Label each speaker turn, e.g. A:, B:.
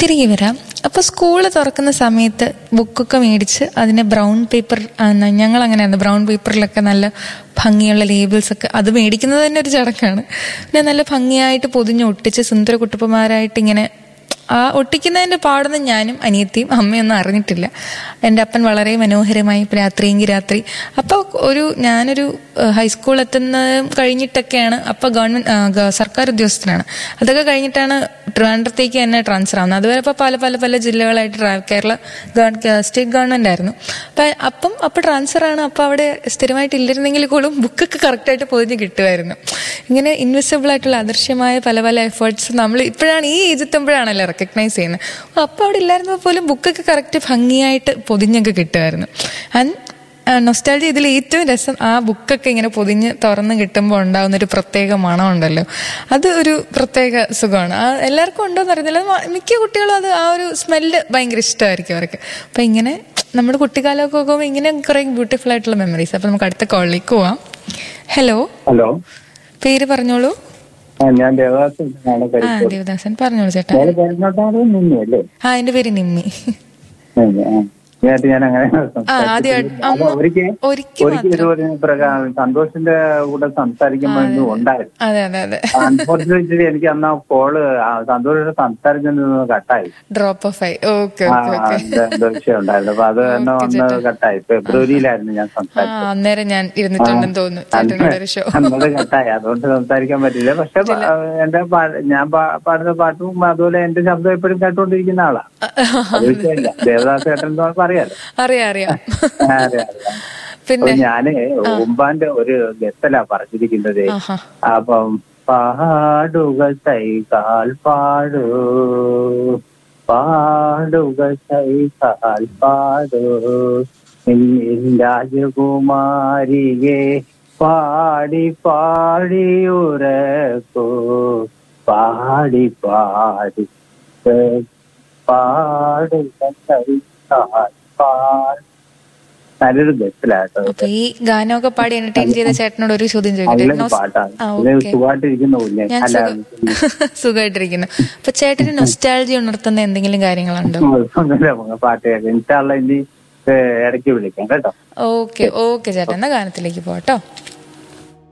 A: തിരികെ വരാം അപ്പോൾ സ്കൂൾ തുറക്കുന്ന സമയത്ത് ബുക്കൊക്കെ മേടിച്ച് അതിനെ ബ്രൗൺ പേപ്പർ ഞങ്ങൾ അങ്ങനെയായിരുന്നു ബ്രൗൺ പേപ്പറിലൊക്കെ നല്ല ഭംഗിയുള്ള ലേബിൾസ് ഒക്കെ അത് മേടിക്കുന്നത് തന്നെ ഒരു ചടക്കാണ് പിന്നെ നല്ല ഭംഗിയായിട്ട് പൊതിഞ്ഞ് ഒട്ടിച്ച് സുന്ദര കുട്ടുപ്പന്മാരായിട്ട് ഇങ്ങനെ ആ ഒട്ടിക്കുന്നതിന്റെ പാടൊന്നും ഞാനും അനിയത്തിയും അമ്മയൊന്നും അറിഞ്ഞിട്ടില്ല എൻ്റെ അപ്പൻ വളരെ മനോഹരമായി രാത്രിയെങ്കിൽ രാത്രി അപ്പോൾ ഒരു ഞാനൊരു ഏഹ്, ഹൈസ്കൂൾ എത്തുന്ന കഴിഞ്ഞിട്ടൊക്കെയാണ് അപ്പോൾ ഗവൺമെന്റ് സർക്കാർ ഉദ്യോഗസ്ഥനാണ് അതൊക്കെ കഴിഞ്ഞിട്ടാണ് ട്രിവാൻഡ്രത്തേക്ക് തന്നെ ട്രാൻസ്ഫർ ആവുന്നത് അതുവരെ ഇപ്പോൾ പല പല പല ജില്ലകളായിട്ട് ട്രാ- കേരള ഗവൺ- സ്റ്റേറ്റ് ഗവൺമെന്റ് ആയിരുന്നു അപ്പം അപ്പം അപ്പോൾ ട്രാൻസ്ഫർ ആണ് അപ്പോൾ അവിടെ സ്ഥിരമായിട്ട് ഇല്ലിരുന്നെങ്കിൽ കൂടെ ബുക്കൊക്കെ കറക്റ്റായിട്ട് പൊതിഞ്ഞ് കിട്ടുമായിരുന്നു ഇങ്ങനെ ഇൻവിസിബിൾ ആയിട്ടുള്ള അദൃശ്യമായ പല പല എഫേർട്സ് നമ്മൾ ഇപ്പോഴാണ് ഈ ഏജ് എത്തുമ്പോഴാണല്ലോ റെക്കഗ്നൈസ് ചെയ്യുന്നത് അപ്പോൾ അവിടെ ഇല്ലായിരുന്നപ്പോൾ പോലും ബുക്കൊക്കെ കറക്റ്റ് ഭംഗിയായിട്ട് പൊതിഞ്ഞൊക്കെ കിട്ടുമായിരുന്നു ആൻഡ് നൊസ്റ്റാൾജി ഇതിൽ ഏറ്റവും രസം ആ ബുക്കൊക്കെ ഇങ്ങനെ പൊതിഞ്ഞ് തുറന്ന് കിട്ടുമ്പോൾ ഉണ്ടാകുന്ന ഒരു പ്രത്യേക മണമുണ്ടല്ലോ അത് ഒരു പ്രത്യേക സുഖമാണ് ആ എല്ലാവർക്കും ഉണ്ടോ എന്ന് അറിയത്തില്ല അത് മ- മിക്ക കുട്ടികളും അത് ആ ഒരു സ്മെല്ല് ഭയങ്കര ഇഷ്ടമായിരിക്കും അവർക്ക് അപ്പം ഇങ്ങനെ നമ്മുടെ കുട്ടിക്കാലമൊക്കെ നോക്കുമ്പോൾ ഇങ്ങനെ കുറേ ബ്യൂട്ടിഫുൾ ആയിട്ടുള്ള മെമ്മറീസ് അപ്പം നമുക്ക് അടുത്ത കോളിലേക്ക് പോവാം ഹലോ
B: ഹലോ
A: പേര് പറഞ്ഞോളൂ
B: ആ, ഞാൻ ദേവദാസനാണ്
A: ആ
B: കരിപ്പൂർ
A: ദേവദാസൻ പറഞ്ഞോളൂ ചേട്ടാ
B: ഞാൻ കരിനോട്ടാണ് നിന്നു അല്ലേ
A: ആ എന്റെ പേര് നിമ്മി
B: അതെ, ആ. ഇതിനകത്ത് ഞാൻ അങ്ങനെ
A: ആ ആദ്യമായിട്ട് അമ്മ
B: ഒരിക്കൽ
A: ഒരിക്കൽ
B: ഒരിക്കൽ ഇതുപോലെ പ്രകാരം സന്തോഷിന്റെ കൂടെ സംസാരിക്കുമ്പോൾ ഇന്ന് ഉണ്ടായിരുന്നു
A: അതെ അതെ അതെ
B: അൺഫോർച്ചുനേറ്റ്ലി എനിക്ക് അന്ന് ആ കോള് സന്തോഷിന്റെ സംസാരിക്കുന്നത് കട്ടായി
A: ഡ്രോപ്പ് ഓഫ് ആയി ഓക്കെ
B: ആ
A: ഓക്കെ ഓക്കെ
B: എന്തോ- എന്തോ വിഷയം ഉണ്ടായിരുന്നു അപ്പൊ അത് തന്നെ വന്ന് കട്ടായി ഫെബ്രുവരിയിലായിരുന്നു ഞാൻ
A: ആ
B: സംസാരിച്ചത്
A: അന്നേരം ഞാൻ ഇരുന്നിട്ടുണ്ടെന്ന് തോന്നുന്നു ചേട്ടനോട് ഒരു ഷോ
B: അന്നത് കട്ടായി അതുകൊണ്ട് സംസാരിക്കാൻ പറ്റില്ല പക്ഷെ പ- എന്റെ പാ- ഞാൻ പാ- പാടുന്ന പാട്ടും അതുപോലെ എന്റെ ശബ്ദം എപ്പോഴും കേട്ടോണ്ടിരിക്കുന്ന ആളാ അത് വിഷയമില്ല ദേവദാസ് ചേട്ടൻ എന്ന് പറയാലോ
A: അറിയാം അറിയാം
B: ആ, അതെ, അതെ.
A: പിന്നെ
B: അപ്പൊ ഞാന് ഉമ്പാന്റെ ഒരു ഗസലാ പറഞ്ഞിരിക്കുന്നത്
A: ആഹാ
B: അപ്പം പാടുക കൈകാൽ പാടൂ പാടുക കൈകാൽ പാടൂ നിന്നിൻ രാജകുമാരിയെ പാടി പാടി ഉറക്കൂ പാടി പാടി ഉറക്കൂ. പാടുക കൈകാൽ പാട് നല്ലൊരു ഗസലാട്ടോ
A: അപ്പൊ ഈ ഗാനമൊക്കെ പാടി എന്റർടൈൻ ചെയ്ത ചേട്ടനോട് ഒരു ചോദ്യം ചോദിക്കട്ടെ
B: നല്ലൊരു
A: നോസ്-
B: പാട്ടാണ്
A: ആ
B: ഇത്
A: ഓക്കെ
B: സുഖമായിട്ടിരിക്കുന്ന ഉല്ലേ
A: ഞാൻ
B: അല്ല
A: സുഖ- സുഖമായിട്ടിരിക്കുന്നു അപ്പൊ ചേട്ടന് നൊസ്റ്റാൾജി ഉണർത്തുന്ന എന്തെങ്കിലും കാര്യങ്ങളുണ്ടോ
B: ഒന്നുമില്ല പാട്ട് കേൾക്കാം ഇൻഷാള്ള ഇനി ഏഹ്, ഇടയ്ക്ക് വിളിക്കാം കേട്ടോ
A: ഓക്കെ ഓക്കെ ചേട്ടാ എന്നാ ഗാനത്തിലേക്ക് പോട്ടോ